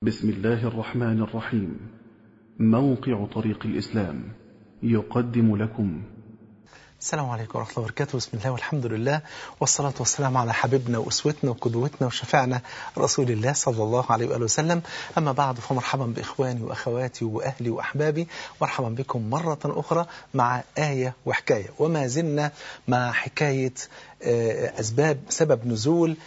بسم الله الرحمن الرحيم موقع طريق الإسلام يقدم لكم السلام عليكم ورحمة الله وبركاته بسم الله والحمد لله والصلاة والسلام على حبيبنا وأسوتنا وقدوتنا وشفعنا رسول الله صلى الله عليه وآله وسلم أما بعد فمرحبا بإخواني وأخواتي وأهلي وأحبابي مرحبا بكم مرة أخرى مع آية وحكاية وما زلنا مع حكاية أسباب سبب نزول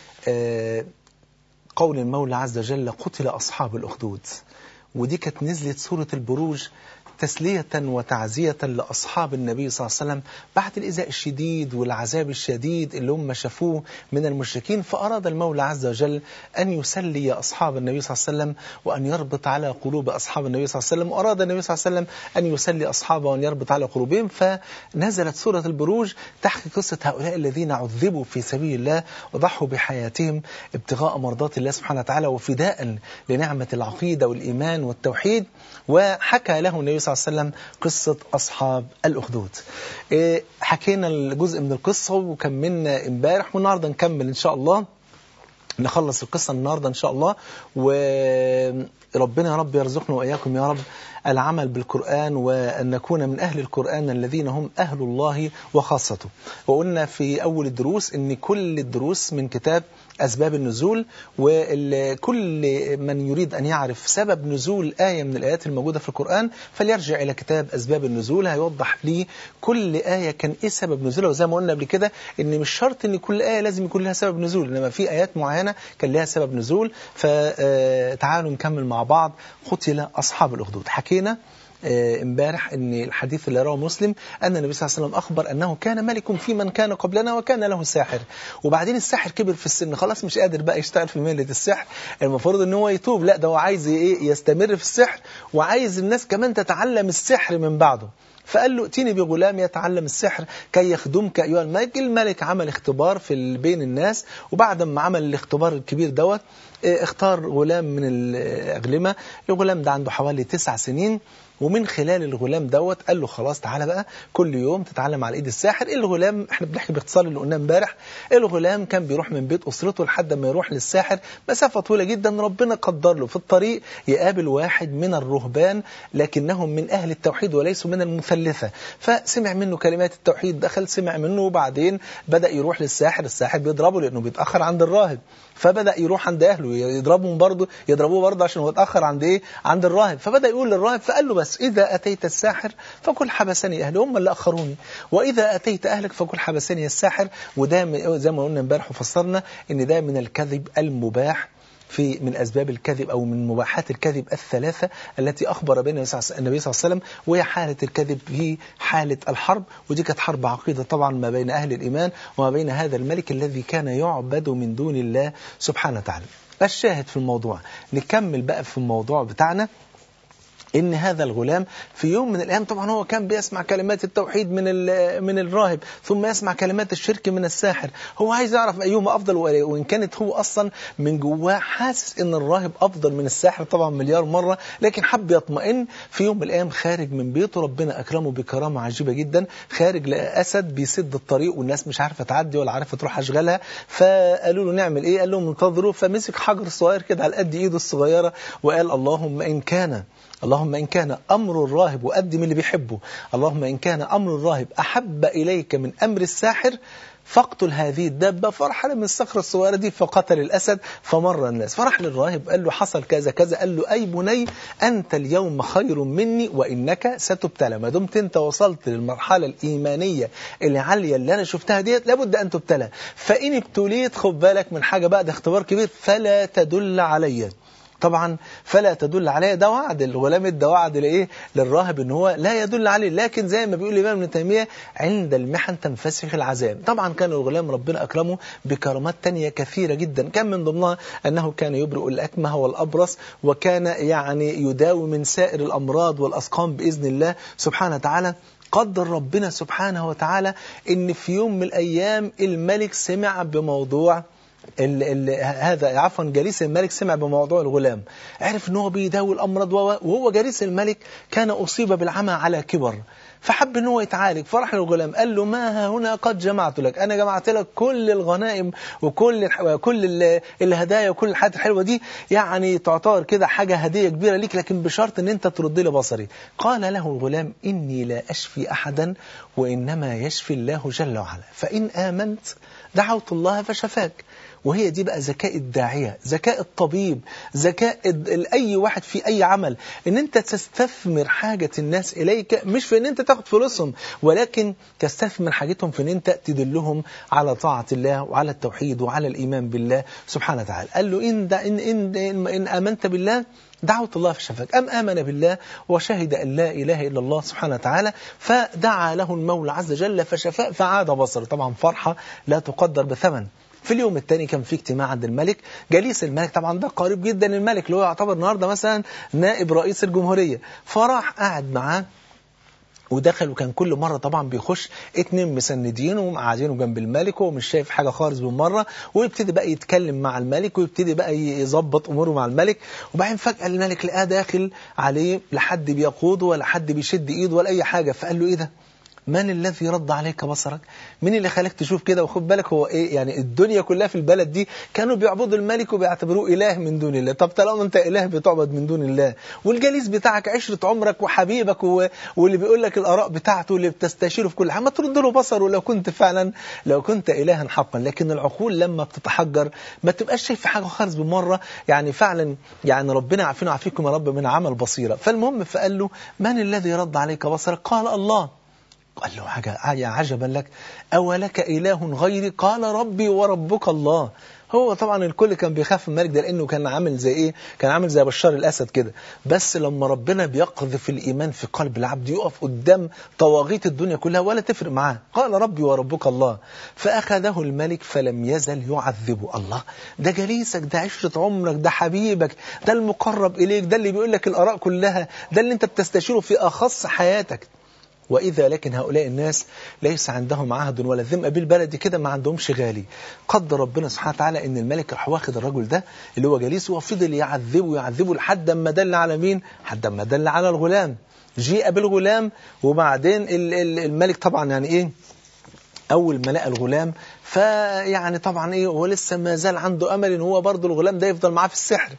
قول المولى عز وجل قتل أصحاب الأخدود ودي كانت نزلت سورة البروج تسلية وتعزية لأصحاب النبي صلى الله عليه وسلم بعد الإزاء الشديد والعذاب الشديد اللي هم شافوه من المشركين فأراد المولى عز وجل أن يسلي أصحاب النبي صلى الله عليه وسلم وأن يربط على قلوب أصحاب النبي صلى الله عليه وسلم وأراد النبي صلى الله عليه وسلم أن يسلي أصحابه وأن يربط على قلوبهم فنزلت سورة البروج تحكي قصة هؤلاء الذين عذبوا في سبيل الله وضحوا بحياتهم ابتغاء مرضات الله سبحانه وتعالى وفداء لنعمة العقيدة والإيمان والتوحيد وحكى له النبي صلى الله عليه وسلم قصة أصحاب الأخدود إيه حكينا الجزء من القصة وكملنا امبارح والنهاردة نكمل إن شاء الله نخلص القصة النهاردة إن شاء الله وربنا يا رب يرزقنا وإياكم يا رب العمل بالقرآن وأن نكون من أهل القرآن الذين هم أهل الله وخاصته وقلنا في أول الدروس أن كل الدروس من كتاب أسباب النزول وكل من يريد أن يعرف سبب نزول آية من الآيات الموجودة في القرآن فليرجع إلى كتاب أسباب النزول هيوضح لي كل آية كان إيه سبب نزولها وزي ما قلنا قبل كده إن مش شرط إن كل آية لازم يكون لها سبب نزول إنما في آيات معينة كان لها سبب نزول فتعالوا نكمل مع بعض قتل أصحاب الأخدود حكينا امبارح ان الحديث اللي رواه مسلم ان النبي صلى الله عليه وسلم اخبر انه كان ملك في من كان قبلنا وكان له ساحر وبعدين الساحر كبر في السن خلاص مش قادر بقى يشتغل في مهنه السحر المفروض ان هو يتوب لا ده هو عايز ايه يستمر في السحر وعايز الناس كمان تتعلم السحر من بعده فقال له ائتني بغلام يتعلم السحر كي يخدمك ايها الملك الملك عمل اختبار في بين الناس وبعد ما عمل الاختبار الكبير دوت اختار غلام من الاغلمه الغلام ده عنده حوالي تسع سنين ومن خلال الغلام دوت قال له خلاص تعالى بقى كل يوم تتعلم على ايد الساحر الغلام احنا بنحكي باختصار اللي قلناه امبارح الغلام كان بيروح من بيت اسرته لحد ما يروح للساحر مسافه طويله جدا ربنا قدر له في الطريق يقابل واحد من الرهبان لكنهم من اهل التوحيد وليسوا من المثلثه فسمع منه كلمات التوحيد دخل سمع منه وبعدين بدا يروح للساحر الساحر بيضربه لانه بيتاخر عند الراهب فبدا يروح عند اهله يضربهم برضه يضربوه برضه عشان هو اتاخر عند ايه عند الراهب فبدا يقول للراهب فقال له بس إذا أتيت الساحر فقل حبسني أهلي هم اللي أخروني وإذا أتيت أهلك فقل حبسني الساحر وده زي ما قلنا امبارح وفسرنا إن ده من الكذب المباح في من أسباب الكذب أو من مباحات الكذب الثلاثة التي أخبر بها النبي صلى الله عليه وسلم وهي حالة الكذب في حالة الحرب ودي كانت حرب عقيدة طبعا ما بين أهل الإيمان وما بين هذا الملك الذي كان يعبد من دون الله سبحانه وتعالى الشاهد في الموضوع نكمل بقى في الموضوع بتاعنا ان هذا الغلام في يوم من الايام طبعا هو كان بيسمع كلمات التوحيد من من الراهب ثم يسمع كلمات الشرك من الساحر هو عايز يعرف ايهما افضل وان كانت هو اصلا من جواه حاسس ان الراهب افضل من الساحر طبعا مليار مره لكن حب يطمئن في يوم من الايام خارج من بيته ربنا اكرمه بكرامه عجيبه جدا خارج لقى اسد بيسد الطريق والناس مش عارفه تعدي ولا عارفه تروح اشغالها فقالوا له نعمل ايه قال لهم انتظروا فمسك حجر صغير كده على قد ايده الصغيره وقال اللهم ان كان اللهم إن كان أمر الراهب وقدم اللي بيحبه اللهم إن كان أمر الراهب أحب إليك من أمر الساحر فاقتل هذه الدابة فرحل من الصخرة الصغيرة دي فقتل الأسد فمر الناس فرح للراهب قال له حصل كذا كذا قال له أي بني أنت اليوم خير مني وإنك ستبتلى ما دمت أنت وصلت للمرحلة الإيمانية اللي عالية اللي أنا شفتها ديت لابد أن تبتلى فإن ابتليت خد بالك من حاجة بقى ده اختبار كبير فلا تدل عليّ طبعا فلا تدل عليه ده وعد الغلام ده وعد لايه للراهب ان هو لا يدل عليه لكن زي ما بيقول الامام ابن تيميه عند المحن تنفسخ العذاب طبعا كان الغلام ربنا اكرمه بكرامات تانية كثيره جدا كان من ضمنها انه كان يبرئ الاكمه والابرص وكان يعني يداوي من سائر الامراض والاسقام باذن الله سبحانه وتعالى قدر ربنا سبحانه وتعالى ان في يوم من الايام الملك سمع بموضوع ال ال هذا عفوا جليس الملك سمع بموضوع الغلام عرف ان هو بيداوي الامراض وهو جليس الملك كان اصيب بالعمى على كبر فحب ان هو يتعالج فراح للغلام قال له ما ها هنا قد جمعت لك انا جمعت لك كل الغنائم وكل الح- كل ال- الهدايا وكل الحاجات الحلوه دي يعني تعتبر كده حاجه هديه كبيره ليك لكن بشرط ان انت ترد لي بصري قال له الغلام اني لا اشفي احدا وانما يشفي الله جل وعلا فان امنت دعوت الله فشفاك وهي دي بقى ذكاء الداعية ذكاء الطبيب ذكاء ال- أي واحد في أي عمل إن أنت تستثمر حاجة الناس إليك مش في إن أنت تاخد فلوسهم ولكن تستثمر حاجتهم في إن أنت تدلهم على طاعة الله وعلى التوحيد وعلى الإيمان بالله سبحانه وتعالى قال له إن, دا إن, إن, إن, إن آمنت بالله دعوت الله فشفاك أم آمن بالله وشهد أن لا إله إلا الله سبحانه وتعالى فدعا له المولى عز وجل فشفاء فعاد بصره طبعا فرحة لا تقدر بثمن في اليوم الثاني كان في اجتماع عند الملك جليس الملك طبعا ده قريب جدا الملك اللي هو يعتبر النهارده مثلا نائب رئيس الجمهورية فراح قاعد معاه ودخل وكان كل مرة طبعا بيخش اتنين مسندين وقاعدينه جنب الملك وهو مش شايف حاجة خالص بالمرة ويبتدي بقى يتكلم مع الملك ويبتدي بقى يظبط أموره مع الملك وبعدين فجأة الملك لقاه داخل عليه لا حد بيقوده ولا حد بيشد إيده ولا أي حاجة فقال له إيه ده؟ من الذي رد عليك بصرك مين اللي خلاك تشوف كده وخد بالك هو ايه يعني الدنيا كلها في البلد دي كانوا بيعبدوا الملك وبيعتبروه اله من دون الله طب طالما انت اله بتعبد من دون الله والجليس بتاعك عشرة عمرك وحبيبك و... واللي بيقول لك الاراء بتاعته اللي بتستشيره في كل حاجه ما ترد له بصره لو كنت فعلا لو كنت الها حقا لكن العقول لما بتتحجر ما تبقاش شايف حاجه خالص بالمره يعني فعلا يعني ربنا يعافينا ويعافيكم يا رب من عمل بصيره فالمهم فقال له من الذي رد عليك بصرك قال الله قال له حاجة عجبا لك أولك إله غيري قال ربي وربك الله هو طبعا الكل كان بيخاف من الملك ده لانه كان عامل زي ايه كان عامل زي بشار الاسد كده بس لما ربنا بيقذف الايمان في قلب العبد يقف قدام طواغيت الدنيا كلها ولا تفرق معاه قال ربي وربك الله فاخذه الملك فلم يزل يعذبه الله ده جليسك ده عشره عمرك ده حبيبك ده المقرب اليك ده اللي بيقول لك الاراء كلها ده اللي انت بتستشيره في اخص حياتك وإذا لكن هؤلاء الناس ليس عندهم عهد ولا ذمة بالبلد كده ما عندهمش غالي قدر ربنا سبحانه وتعالى ان الملك راح واخد الرجل ده اللي هو جليس وفضل يعذبه يعذبه لحد ما دل على مين حد ما دل على الغلام جيء بالغلام وبعدين الملك طبعا يعني ايه اول ما لقى الغلام فيعني طبعا ايه هو لسه ما زال عنده امل ان هو برضه الغلام ده يفضل معاه في السحر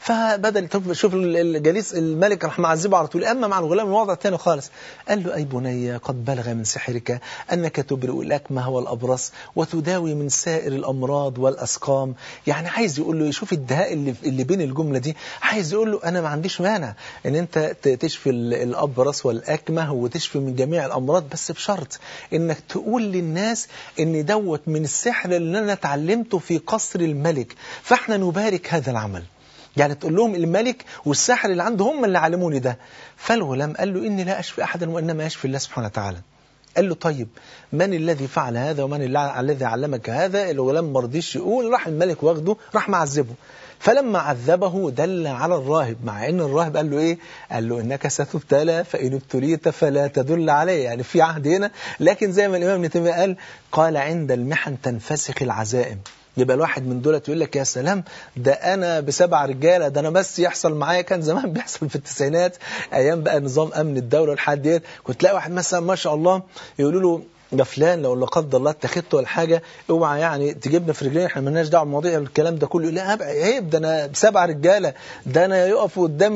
فبدل شوف الجليس الملك راح معذبه على طول اما مع الغلام الوضع الثاني خالص قال له اي بني قد بلغ من سحرك انك تبرئ الاكمه والابرص وتداوي من سائر الامراض والاسقام يعني عايز يقول له شوف الدهاء اللي اللي بين الجمله دي عايز يقول له انا ما عنديش مانع ان انت تشفي الابرص والاكمه وتشفي من جميع الامراض بس بشرط انك تقول للناس ان دوت من السحر اللي انا اتعلمته في قصر الملك فاحنا نبارك هذا العمل يعني تقول لهم الملك والسحر اللي عنده هم اللي علموني ده فالغلام قال له إني لا أشفي أحدا وإنما يشفي الله سبحانه وتعالى قال له طيب من الذي فعل هذا ومن الذي علمك هذا الغلام ما رضيش يقول راح الملك واخده راح معذبه فلما عذبه دل على الراهب مع ان الراهب قال له ايه قال له انك ستبتلى فان ابتليت فلا تدل عليه يعني في عهد هنا لكن زي ما الامام ابن تيميه قال قال عند المحن تنفسخ العزائم يبقى الواحد من دولت يقول لك يا سلام ده انا بسبع رجاله ده انا بس يحصل معايا كان زمان بيحصل في التسعينات ايام بقى نظام امن الدوله والحاجات ديت كنت تلاقي واحد مثلا ما شاء الله يقولوا له ده فلان لو لا قدر الله اتخذته ولا حاجه اوعى يعني تجيبنا في رجلين احنا مالناش دعوه بمواضيع الكلام ده كله لا عيب ده انا بسبع رجاله ده انا يقف قدام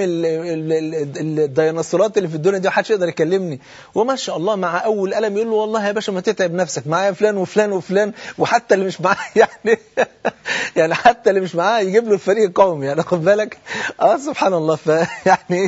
الديناصورات اللي في الدنيا دي محدش يقدر يكلمني وما شاء الله مع اول قلم يقول له والله يا باشا ما تتعب نفسك معايا فلان وفلان وفلان وحتى اللي مش معاه يعني يعني حتى اللي مش معاه يجيب له الفريق القومي يعني خد بالك اه سبحان الله فيعني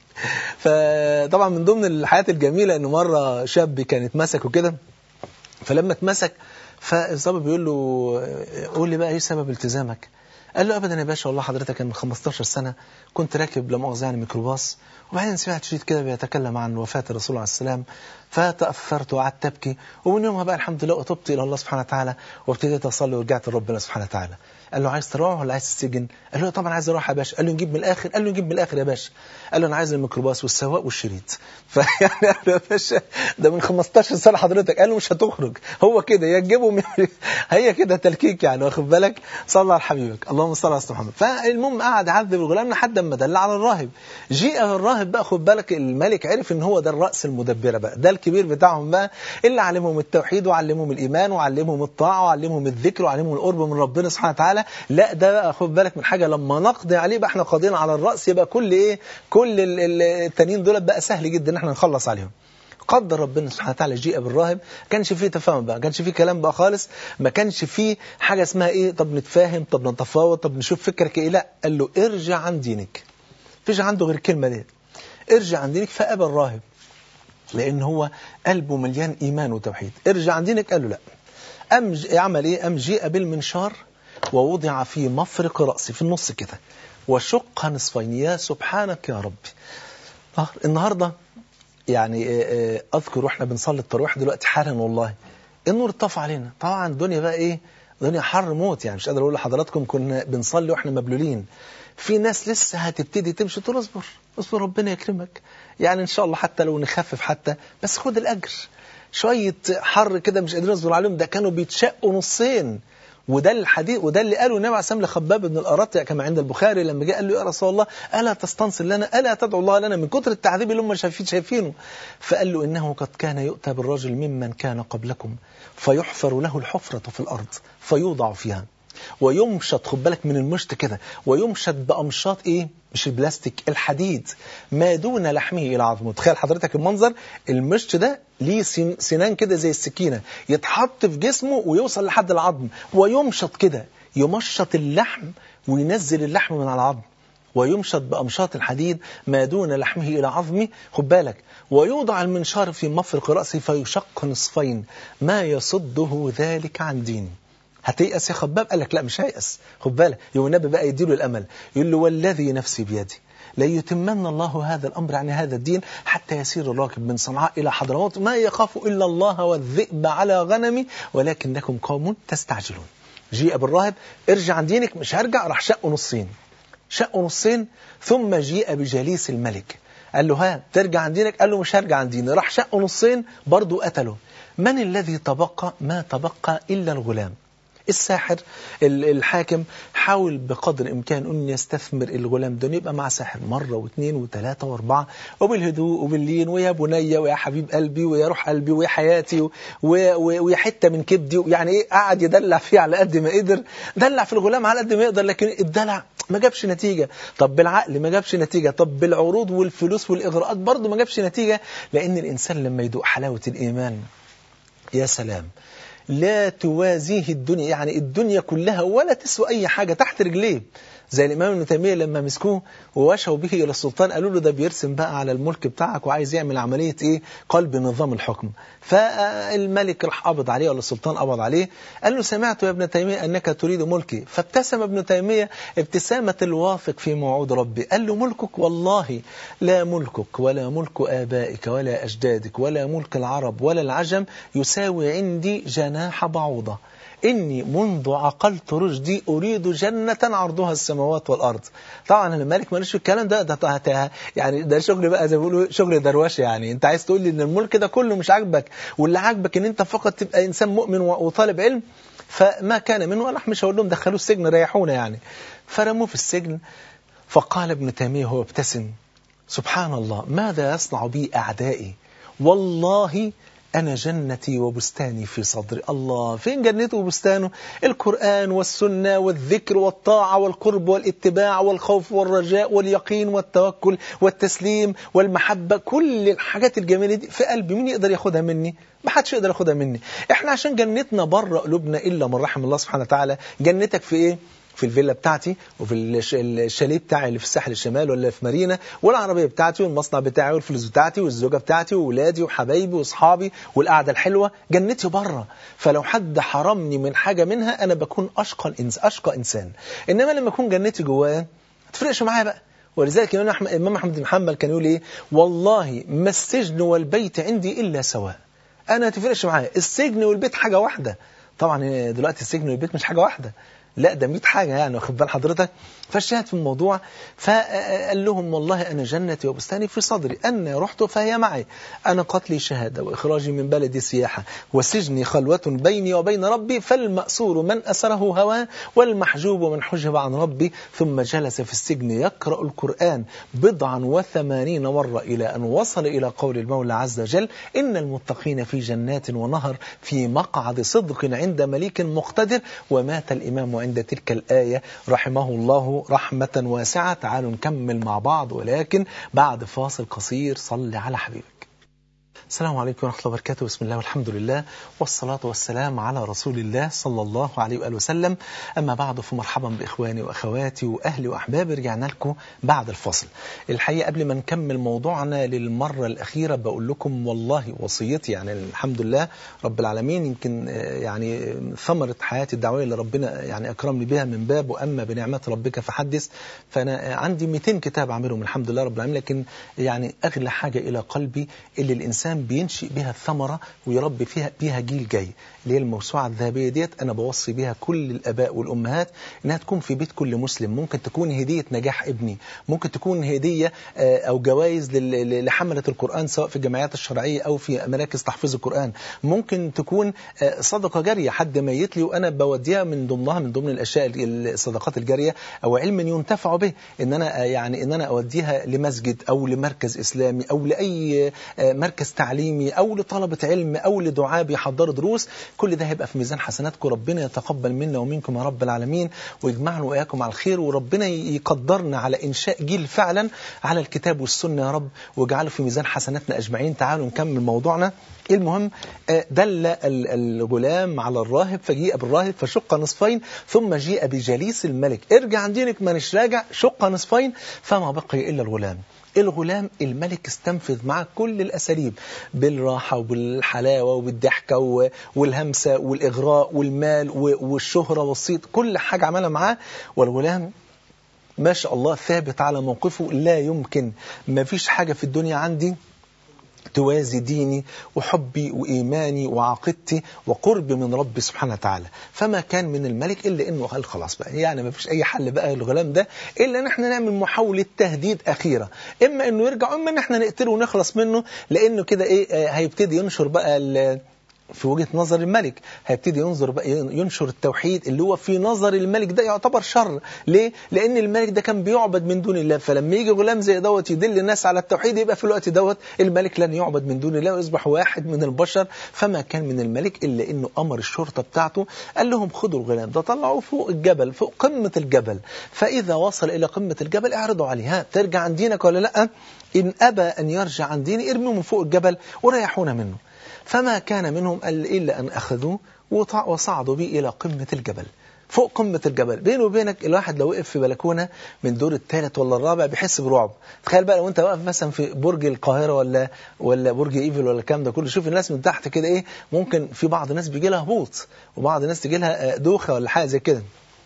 فطبعا من ضمن الحياة الجميلة ان مرة شاب كان اتمسك وكده فلما اتمسك فالظابط بيقول له قول لي بقى ايه سبب التزامك قال له ابدا يا باشا والله حضرتك كان من 15 سنة كنت راكب لا مؤاخذه يعني ميكروباص وبعدين سمعت شريط كده بيتكلم عن وفاة الرسول عليه السلام فتأثرت وقعدت أبكي ومن يومها بقى الحمد لله وتبت إلى الله سبحانه وتعالى وابتديت أصلي ورجعت لربنا سبحانه وتعالى قال له عايز تروح ولا عايز تسجن قال له طبعا عايز اروح يا باشا قال له نجيب من الاخر قال له نجيب من الاخر يا باشا قال له انا عايز الميكروباص والسواق والشريط فيعني قال له يا باشا ده من 15 سنه حضرتك قال له مش هتخرج هو كده يا تجيبه من... هي كده تلكيك يعني واخد بالك صلى على حبيبك اللهم اللهم صل على سيدنا محمد فالمهم قعد يعذب الغلام لحد ما دل على الراهب جيء الراهب بقى خد بالك الملك عرف ان هو ده الراس المدبره بقى ده الكبير بتاعهم بقى اللي علمهم التوحيد وعلمهم الايمان وعلمهم الطاعه وعلمهم الذكر وعلمهم القرب من ربنا سبحانه وتعالى لا ده بقى خد بالك من حاجه لما نقضي عليه بقى احنا قاضيين على الراس يبقى كل ايه كل ال- ال- التانيين دول بقى سهل جدا ان احنا نخلص عليهم قدر ربنا سبحانه وتعالى جيء بالراهب ما كانش فيه تفاهم بقى ما كانش فيه كلام بقى خالص ما كانش فيه حاجه اسمها ايه طب نتفاهم طب نتفاوض طب نشوف فكرك ايه لا قال له ارجع عن دينك مفيش عنده غير الكلمه دي ارجع عن دينك فابى الراهب لان هو قلبه مليان ايمان وتوحيد ارجع عن دينك قال له لا ام ج- يعمل ايه ام جيء بالمنشار ووضع في مفرق راسي في النص كده وشق نصفين يا سبحانك يا ربي آه، النهارده يعني آه، آه، اذكر واحنا بنصلي التراويح دلوقتي حالا والله النور اتطفى علينا طبعا الدنيا بقى ايه الدنيا حر موت يعني مش قادر اقول لحضراتكم كنا بنصلي واحنا مبلولين في ناس لسه هتبتدي تمشي تقول اصبر اصبر ربنا يكرمك يعني ان شاء الله حتى لو نخفف حتى بس خد الاجر شويه حر كده مش قادرين نصبر عليهم ده كانوا بيتشقوا نصين وده الحديث وده اللي قاله النبي عليه الصلاه والسلام لخباب بن الارط كما عند البخاري لما جاء قال له يا رسول الله الا تستنصر لنا الا تدعو الله لنا من كتر التعذيب اللي هم شايفين شايفينه فقال له انه قد كان يؤتى بالرجل ممن كان قبلكم فيحفر له الحفره في الارض فيوضع فيها ويمشط خد بالك من المشط كده ويمشط بامشاط ايه مش البلاستيك الحديد ما دون لحمه الى عظمه تخيل حضرتك المنظر المشط ده ليه سن- سنان كده زي السكينه يتحط في جسمه ويوصل لحد العظم ويمشط كده يمشط اللحم وينزل اللحم من على العظم ويمشط بأمشاط الحديد ما دون لحمه إلى عظمه خد بالك ويوضع المنشار في مفرق رأسه فيشق نصفين ما يصده ذلك عن ديني هتيأس يا خباب قال لك لا مش هيأس خد بالك يوم النبي بقى يديله الأمل يقول له والذي نفسي بيدي ليتمن الله هذا الأمر يعني هذا الدين حتى يسير الراكب من صنعاء إلى حضرموت ما يخاف إلا الله والذئب على غنمي ولكنكم قوم تستعجلون جيء بالراهب ارجع عن دينك مش هرجع راح شقه نصين شقه نصين ثم جيء بجليس الملك قال له ها ترجع عن دينك قال له مش هرجع عن ديني راح شقه نصين برضه قتله من الذي تبقى ما تبقى إلا الغلام الساحر ال- الحاكم حاول بقدر الامكان ان يستثمر الغلام ده إنه يبقى مع ساحر مره واثنين وثلاثه واربعه وبالهدوء وباللين ويا بني ويا حبيب قلبي ويا روح قلبي ويا حياتي و- و- ويا حته من كبدي يعني ايه قعد يدلع فيه على قد ما قدر دلع في الغلام على قد ما يقدر لكن الدلع ما جابش نتيجه طب بالعقل ما جابش نتيجه طب بالعروض والفلوس والاغراءات برضه ما جابش نتيجه لان الانسان لما يدوق حلاوه الايمان يا سلام لا توازيه الدنيا يعني الدنيا كلها ولا تسوى أي حاجة تحت رجليه زي الإمام ابن تيمية لما مسكوه ووشوا به إلى السلطان قالوا له ده بيرسم بقى على الملك بتاعك وعايز يعمل عملية إيه قلب نظام الحكم فالملك راح قبض عليه ولا السلطان قبض عليه قال له سمعت يا ابن تيمية أنك تريد ملكي فابتسم ابن تيمية ابتسامة الواثق في موعود ربي قال له ملكك والله لا ملكك ولا ملك آبائك ولا أجدادك ولا ملك العرب ولا العجم يساوي عندي جناح بعوضة إني منذ عقلت رشدي أريد جنة عرضها السماوات والأرض طبعا الملك مالوش في الكلام ده ده, ده, ده يعني ده شغل بقى زي ما بيقولوا شغل دروشه يعني انت عايز تقول لي ان الملك ده كله مش عاجبك واللي عاجبك ان انت فقط تبقى انسان مؤمن وطالب علم فما كان منه انا مش هقول لهم دخلوه السجن ريحونا يعني فرموه في السجن فقال ابن تيميه وهو ابتسم سبحان الله ماذا يصنع بي أعدائي والله أنا جنتي وبستاني في صدري الله فين جنته وبستانه القرآن والسنة والذكر والطاعة والقرب والاتباع والخوف والرجاء واليقين والتوكل والتسليم والمحبة كل الحاجات الجميلة دي في قلبي مين يقدر ياخدها مني ما حدش يقدر ياخدها مني احنا عشان جنتنا بره قلوبنا إلا من رحم الله سبحانه وتعالى جنتك في ايه في الفيلا بتاعتي وفي الش- الشاليه بتاعي اللي في الساحل الشمال ولا في مارينا والعربيه بتاعتي والمصنع بتاعي والفلوس بتاعتي والزوجه بتاعتي واولادي وحبايبي واصحابي والقعده الحلوه جنتي بره فلو حد حرمني من حاجه منها انا بكون اشقى الانس اشقى انسان انما لما اكون جنتي جوايا ما تفرقش معايا بقى ولذلك الإمام أحمد- الإمام أحمد بن حنبل كان يقول إيه والله ما السجن والبيت عندي إلا سواء أنا ما تفرقش معايا السجن والبيت حاجة واحدة طبعا دلوقتي السجن والبيت مش حاجة واحدة لا ده 100 حاجة يعني واخد بال حضرتك فالشاهد في الموضوع فقال لهم والله أنا جنتي وبستاني في صدري أنا رحت فهي معي أنا قتلي شهادة وإخراجي من بلدي سياحة وسجني خلوة بيني وبين ربي فالمأسور من أسره هواه والمحجوب من حجب عن ربي ثم جلس في السجن يقرأ القرآن بضعا وثمانين مرة إلى أن وصل إلى قول المولى عز وجل إن المتقين في جنات ونهر في مقعد صدق عند مليك مقتدر ومات الإمام عند تلك الآية رحمه الله رحمة واسعة تعالوا نكمل مع بعض ولكن بعد فاصل قصير صل على حبيبك السلام عليكم ورحمة الله وبركاته بسم الله والحمد لله والصلاة والسلام على رسول الله صلى الله عليه وآله وسلم أما بعد فمرحبا بإخواني وأخواتي وأهلي وأحبابي رجعنا لكم بعد الفصل الحقيقة قبل ما نكمل موضوعنا للمرة الأخيرة بقول لكم والله وصيتي يعني الحمد لله رب العالمين يمكن يعني ثمرة حياتي الدعوية اللي ربنا يعني أكرمني بها من باب وأما بنعمة ربك فحدث فأنا عندي 200 كتاب أعملهم الحمد لله رب العالمين لكن يعني أغلى حاجة إلى قلبي اللي الإنسان بينشئ بها الثمرة ويربي فيها بيها جيل جاي اللي هي الموسوعة الذهبية ديت أنا بوصي بيها كل الآباء والأمهات إنها تكون في بيت كل مسلم ممكن تكون هدية نجاح ابني ممكن تكون هدية أو جوائز لحملة القرآن سواء في الجمعيات الشرعية أو في مراكز تحفيظ القرآن ممكن تكون صدقة جارية حد ميت لي وأنا بوديها من ضمنها من ضمن الأشياء الصدقات الجارية أو علم ينتفع به إن أنا يعني إن أنا أوديها لمسجد أو لمركز إسلامي أو لأي مركز تعليمي أو لطلبة علم أو لدعاء بيحضروا دروس كل ده هيبقى في ميزان حسناتكم ربنا يتقبل منا ومنكم يا رب العالمين ويجمعنا وإياكم على الخير وربنا يقدرنا على إنشاء جيل فعلا على الكتاب والسنة يا رب واجعله في ميزان حسناتنا أجمعين تعالوا نكمل موضوعنا المهم دل الغلام على الراهب فجيء بالراهب فشق نصفين ثم جيء بجليس الملك ارجع عن دينك مانيش راجع شق نصفين فما بقي إلا الغلام الغلام الملك استنفذ معه كل الأساليب بالراحة وبالحلاوة وبالضحكة والهمسة والإغراء والمال والشهرة والصيت كل حاجة عملها معاه والغلام ما شاء الله ثابت على موقفه لا يمكن ما فيش حاجة في الدنيا عندي توازي ديني وحبي وإيماني وعقيدتي وقربي من ربي سبحانه وتعالى فما كان من الملك إلا إنه قال خلاص بقى يعني ما فيش أي حل بقى الغلام ده إلا إن احنا نعمل محاولة تهديد أخيرة إما إنه يرجع إما إن احنا نقتله ونخلص منه لأنه كده إيه هيبتدي ينشر بقى في وجهة نظر الملك هيبتدي ينظر بقى ينشر التوحيد اللي هو في نظر الملك ده يعتبر شر ليه؟ لأن الملك ده كان بيعبد من دون الله فلما يجي غلام زي دوت يدل الناس على التوحيد يبقى في الوقت دوت الملك لن يعبد من دون الله ويصبح واحد من البشر فما كان من الملك إلا إنه أمر الشرطة بتاعته قال لهم خدوا الغلام ده طلعوه فوق الجبل فوق قمة الجبل فإذا وصل إلى قمة الجبل اعرضوا عليه ها ترجع عن دينك ولا لأ إن أبى أن يرجع عن ديني ارموه من فوق الجبل وريحونا منه فما كان منهم إلا أن أخذوه وصعدوا به إلى قمة الجبل فوق قمة الجبل بينه وبينك الواحد لو وقف في بلكونة من دور الثالث ولا الرابع بيحس برعب تخيل بقى لو انت واقف مثلا في برج القاهرة ولا ولا برج ايفل ولا الكلام ده كله شوف الناس من تحت كده ايه ممكن في بعض الناس بيجي لها هبوط وبعض الناس تجي لها دوخة ولا حاجة زي كده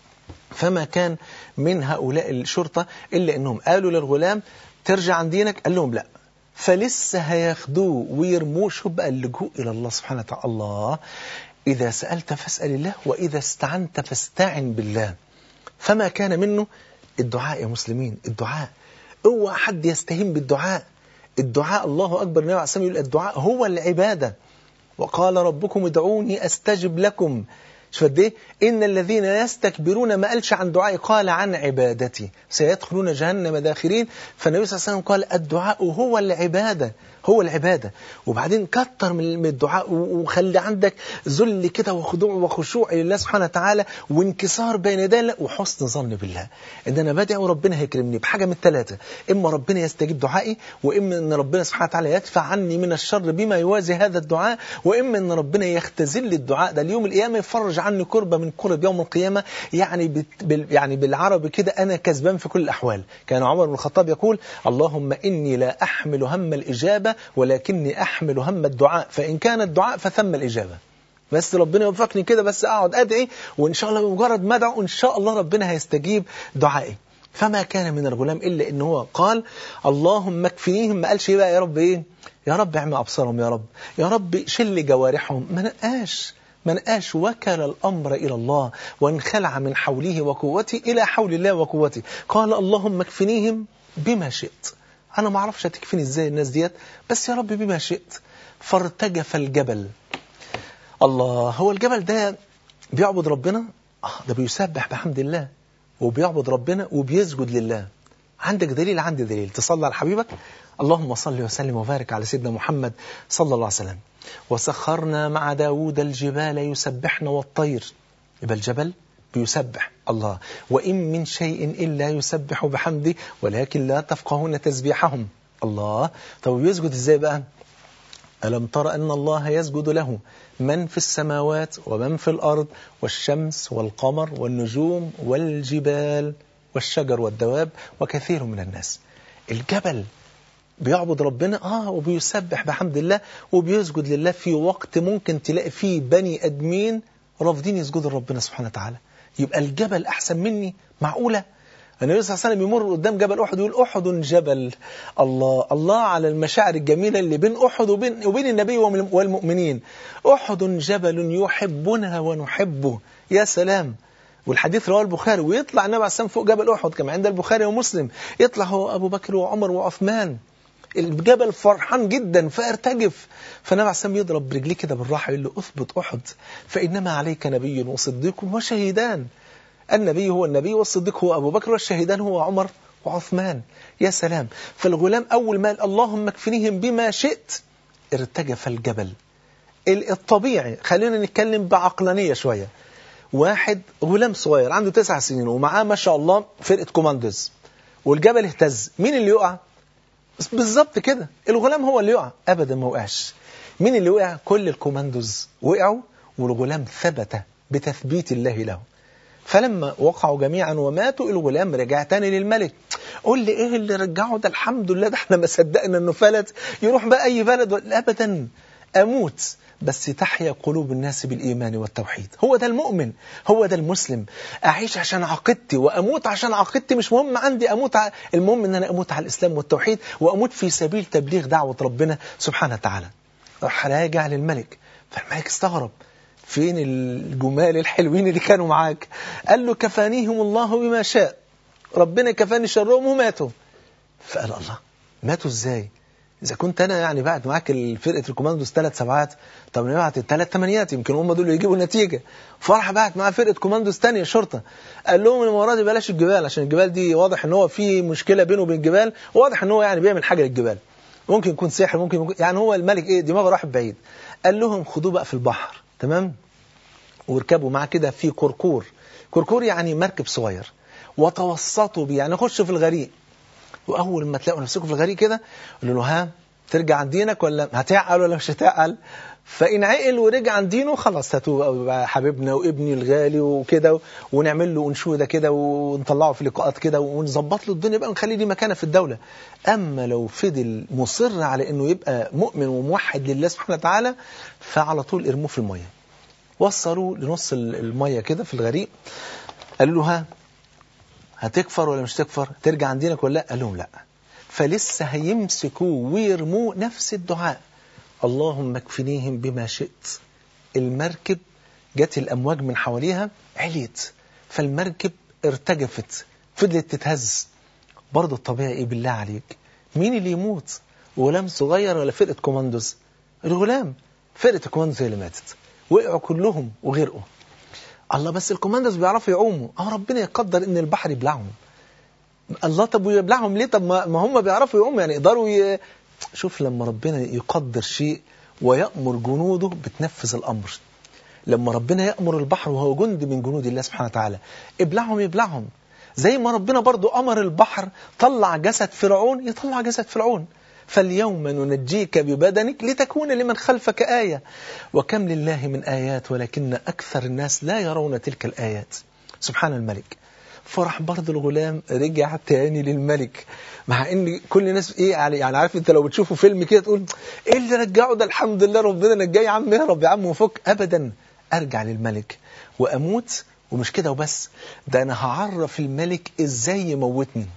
فما كان من هؤلاء الشرطة إلا أنهم قالوا للغلام ترجع عن دينك قال لهم لا فلسه هياخدوه ويرموه شو بقى اللجوء إلى الله سبحانه وتعالى الله إذا سألت فاسأل الله وإذا استعنت فاستعن بالله فما كان منه الدعاء يا مسلمين الدعاء اوعى حد يستهين بالدعاء الدعاء الله أكبر النبي عليه الصلاة يقول الدعاء هو العبادة وقال ربكم ادعوني أستجب لكم شوف قد ايه ان الذين يستكبرون ما قالش عن دعائي قال عن عبادتي سيدخلون جهنم داخرين فالنبي صلى الله عليه وسلم قال الدعاء هو العباده هو العبادة وبعدين كتر من الدعاء وخلي عندك ذل كده وخضوع وخشوع لله سبحانه وتعالى وانكسار بين يدي الله وحسن ظن بالله ان انا بدعي وربنا هيكرمني بحاجة من الثلاثة اما ربنا يستجيب دعائي واما ان ربنا سبحانه وتعالى يدفع عني من الشر بما يوازي هذا الدعاء واما ان ربنا يختزل الدعاء ده اليوم القيامة يفرج عني كربة من كرب يوم القيامة يعني بال يعني بالعربي كده انا كسبان في كل الاحوال كان عمر بن الخطاب يقول اللهم اني لا احمل هم الاجابه ولكني أحمل هم الدعاء فإن كان الدعاء فثم الإجابة بس ربنا يوفقني كده بس أقعد أدعي وإن شاء الله بمجرد ما أدعو إن شاء الله ربنا هيستجيب دعائي فما كان من الغلام إلا إن هو قال اللهم اكفنيهم ما قالش بقى يا رب إيه يا رب اعمى أبصارهم يا رب يا رب شل جوارحهم ما نقاش من قاش وكل الأمر إلى الله وانخلع من حوله وقوته إلى حول الله وقوته قال اللهم اكفنيهم بما شئت أنا ما أعرفش هتكفيني إزاي الناس ديت بس يا رب بما شئت فارتجف الجبل الله هو الجبل ده بيعبد ربنا آه ده بيسبح بحمد الله وبيعبد ربنا وبيسجد لله عندك دليل عندي دليل تصلى على حبيبك اللهم صل وسلم وبارك على سيدنا محمد صلى الله عليه وسلم وسخرنا مع داود الجبال يسبحن والطير يبقى الجبل بيسبح الله وإن من شيء إلا يسبح بحمده ولكن لا تفقهون تسبيحهم الله طب يسجد ازاي بقى ألم تر أن الله يسجد له من في السماوات ومن في الأرض والشمس والقمر والنجوم والجبال والشجر والدواب وكثير من الناس الجبل بيعبد ربنا آه وبيسبح بحمد الله وبيسجد لله في وقت ممكن تلاقي فيه بني أدمين رافضين يسجدوا لربنا سبحانه وتعالى يبقى الجبل أحسن مني معقولة النبي صلى الله عليه وسلم يمر قدام جبل أحد يقول أحد جبل الله الله على المشاعر الجميلة اللي بين أحد وبين, وبين النبي والمؤمنين أحد جبل يحبنا ونحبه يا سلام والحديث رواه البخاري ويطلع النبي عليه السلام فوق جبل أحد كما عند البخاري ومسلم يطلع هو أبو بكر وعمر وعثمان الجبل فرحان جدا فارتجف فالنبي عليه السلام يضرب برجليه كده بالراحة يقول له أثبت أحد فإنما عليك نبي وصديق وشهيدان النبي هو النبي والصديق هو أبو بكر والشهيدان هو عمر وعثمان يا سلام فالغلام أول ما اللهم اكفنيهم بما شئت ارتجف الجبل الطبيعي خلينا نتكلم بعقلانية شوية واحد غلام صغير عنده تسع سنين ومعاه ما شاء الله فرقة كوماندوز والجبل اهتز مين اللي يقع بالظبط كده الغلام هو اللي يقع ابدا ما وقعش مين اللي وقع كل الكوماندوز وقعوا والغلام ثبت بتثبيت الله له فلما وقعوا جميعا وماتوا الغلام رجع تاني للملك قول لي ايه اللي رجعه ده الحمد لله ده احنا ما صدقنا انه فلت يروح بقى اي بلد ابدا اموت بس تحيا قلوب الناس بالإيمان والتوحيد هو ده المؤمن هو ده المسلم أعيش عشان عقيدتي وأموت عشان عقيدتي مش مهم عندي أموت ع... المهم أن أنا أموت على الإسلام والتوحيد وأموت في سبيل تبليغ دعوة ربنا سبحانه وتعالى راح راجع للملك فالملك استغرب فين الجمال الحلوين اللي كانوا معاك قال له كفانيهم الله بما شاء ربنا كفاني شرهم وماتوا فقال الله ماتوا ازاي إذا كنت أنا يعني بعد معاك فرقة الكوماندوز ثلاث سبعات طب نبعت الثلاث ثمانيات يمكن هم دول يجيبوا نتيجة فرح بعت معاه فرقة كوماندوز ثانيه شرطة قال لهم المرة دي بلاش الجبال عشان الجبال دي واضح إن هو في مشكلة بينه وبين الجبال واضح إن هو يعني بيعمل حاجة للجبال ممكن يكون سحر ممكن يكون يعني هو الملك إيه دماغه راح بعيد قال لهم خدوه بقى في البحر تمام واركبوا معاه كده في كركور كركور يعني مركب صغير وتوسطوا بيه يعني خشوا في الغريق واول ما تلاقوا نفسكم في الغريق كده قولوا له ها ترجع عن دينك ولا هتعقل ولا مش هتعقل فإن عقل ورجع عن دينه خلاص هاتوا حبيبنا وابني الغالي وكده ونعمل له أنشودة كده ونطلعه في لقاءات كده ونظبط له الدنيا بقى ونخليه ليه مكانه في الدولة أما لو فضل مصر على أنه يبقى مؤمن وموحد لله سبحانه وتعالى فعلى طول ارموه في المية وصلوا لنص المية كده في الغريق قالوا له ها هتكفر ولا مش تكفر ترجع عن دينك ولا لا قال لهم لا فلسه هيمسكوه ويرموه نفس الدعاء اللهم اكفنيهم بما شئت المركب جت الأمواج من حواليها عليت فالمركب ارتجفت فضلت تتهز برضه الطبيعي ايه بالله عليك مين اللي يموت غلام صغير ولا فرقة كوماندوز الغلام فرقة الكوماندوز هي اللي ماتت وقعوا كلهم وغرقوا الله بس الكوماندوز بيعرفوا يعوموا اه ربنا يقدر ان البحر يبلعهم الله طب ويبلعهم ليه طب ما هم بيعرفوا يعوموا يعني يقدروا ي... شوف لما ربنا يقدر شيء ويأمر جنوده بتنفذ الأمر لما ربنا يأمر البحر وهو جند من جنود الله سبحانه وتعالى ابلعهم يبلعهم زي ما ربنا برضو أمر البحر طلع جسد فرعون يطلع جسد فرعون فاليوم ننجيك ببدنك لتكون لمن خلفك آية وكم لله من آيات ولكن أكثر الناس لا يرون تلك الآيات سبحان الملك فرح برضه الغلام رجع تاني للملك مع ان كل الناس ايه يعني يعني عارف انت لو بتشوفوا فيلم كده تقول ايه اللي رجعه ده الحمد لله ربنا نجاه يا عم اهرب يا عم وفك ابدا ارجع للملك واموت ومش كده وبس ده انا هعرف الملك ازاي يموتني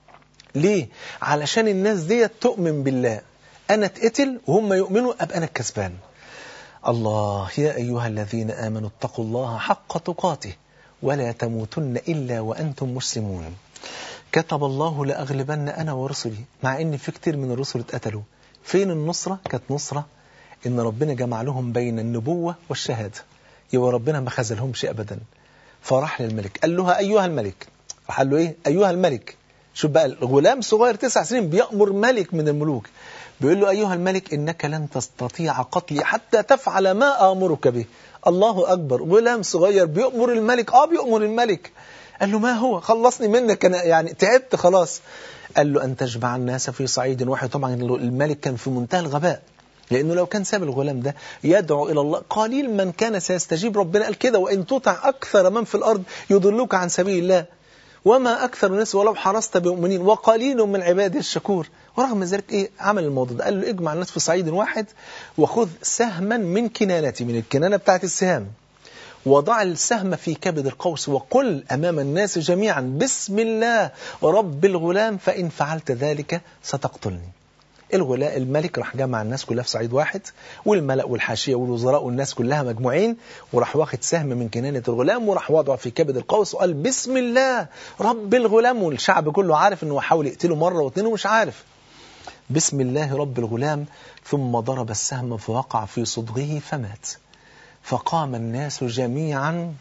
ليه علشان الناس ديت تؤمن بالله انا اتقتل وهم يؤمنوا ابقى انا الكسبان الله يا أيها الذين آمنوا اتقوا الله حق تقاته ولا تموتن إلا وأنتم مسلمون كتب الله لأغلبن أنا ورسلي مع أن في كتير من الرسل اتقتلوا فين النصرة كانت نصرة إن ربنا جمع لهم بين النبوة والشهادة يبقى ربنا ما خذلهمش أبدا فراح للملك قال له أيها الملك راح قال له إيه أيها الملك شوف بقى الغلام صغير تسع سنين بيأمر ملك من الملوك بيقول له أيها الملك إنك لن تستطيع قتلي حتى تفعل ما آمرك به الله أكبر غلام صغير بيأمر الملك آه بيأمر الملك قال له ما هو خلصني منك أنا يعني تعبت خلاص قال له أن تجمع الناس في صعيد واحد طبعا الملك كان في منتهى الغباء لأنه لو كان ساب الغلام ده يدعو إلى الله قليل من كان سيستجيب ربنا قال كده وإن تطع أكثر من في الأرض يضلوك عن سبيل الله وما أكثر الناس ولو حرصت بمؤمنين وقليل من عباده الشكور ورغم ذلك إيه عمل الموضوع ده قال له اجمع الناس في صعيد واحد وخذ سهما من كنانتي من الكنانة بتاعت السهام وضع السهم في كبد القوس وقل أمام الناس جميعا بسم الله رب الغلام فإن فعلت ذلك ستقتلني الغلاء الملك راح جمع الناس كلها في صعيد واحد والملأ والحاشية والوزراء والناس كلها مجموعين وراح واخد سهم من كنانة الغلام وراح وضعه في كبد القوس وقال بسم الله رب الغلام والشعب كله عارف انه حاول يقتله مرة واثنين ومش عارف بسم الله رب الغلام ثم ضرب السهم فوقع في صدغه فمات فقام الناس جميعا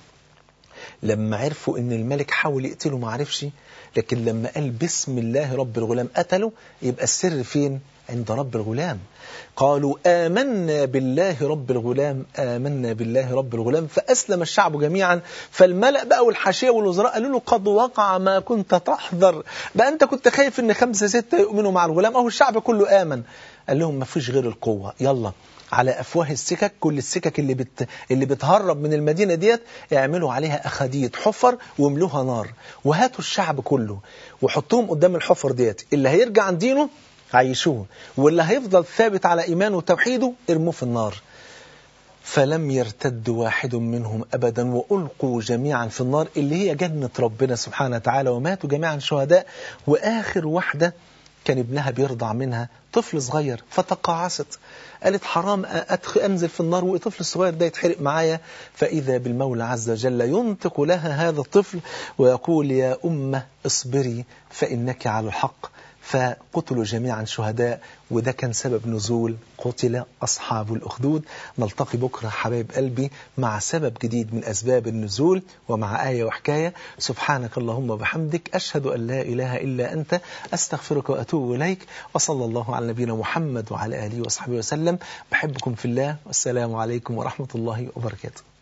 لما عرفوا ان الملك حاول يقتله ما عرفش لكن لما قال بسم الله رب الغلام قتله يبقى السر فين عند رب الغلام قالوا آمنا بالله رب الغلام آمنا بالله رب الغلام فأسلم الشعب جميعا فالملأ بقى والحاشية والوزراء قالوا له قد وقع ما كنت تحذر بقى أنت كنت خايف أن خمسة ستة يؤمنوا مع الغلام أهو الشعب كله آمن قال لهم ما فيش غير القوة يلا على أفواه السكك كل السكك اللي بت... اللي بتهرب من المدينة ديت اعملوا عليها أخاديد حفر واملوها نار وهاتوا الشعب كله وحطوهم قدام الحفر ديت اللي هيرجع عن دينه عيشوه واللي هيفضل ثابت على إيمانه وتوحيده ارموه في النار فلم يرتد واحد منهم أبدا وألقوا جميعا في النار اللي هي جنة ربنا سبحانه وتعالى وماتوا جميعا شهداء وآخر واحدة كان ابنها بيرضع منها طفل صغير فتقاعست قالت حرام أدخل أنزل في النار والطفل الصغير ده يتحرق معايا فإذا بالمولى عز وجل ينطق لها هذا الطفل ويقول يا أمة اصبري فإنك على الحق فقتلوا جميعا شهداء وده كان سبب نزول قتل أصحاب الأخدود نلتقي بكرة حبايب قلبي مع سبب جديد من أسباب النزول ومع آية وحكاية سبحانك اللهم وبحمدك أشهد أن لا إله إلا أنت أستغفرك وأتوب إليك وصلى الله على نبينا محمد وعلى آله وصحبه وسلم بحبكم في الله والسلام عليكم ورحمة الله وبركاته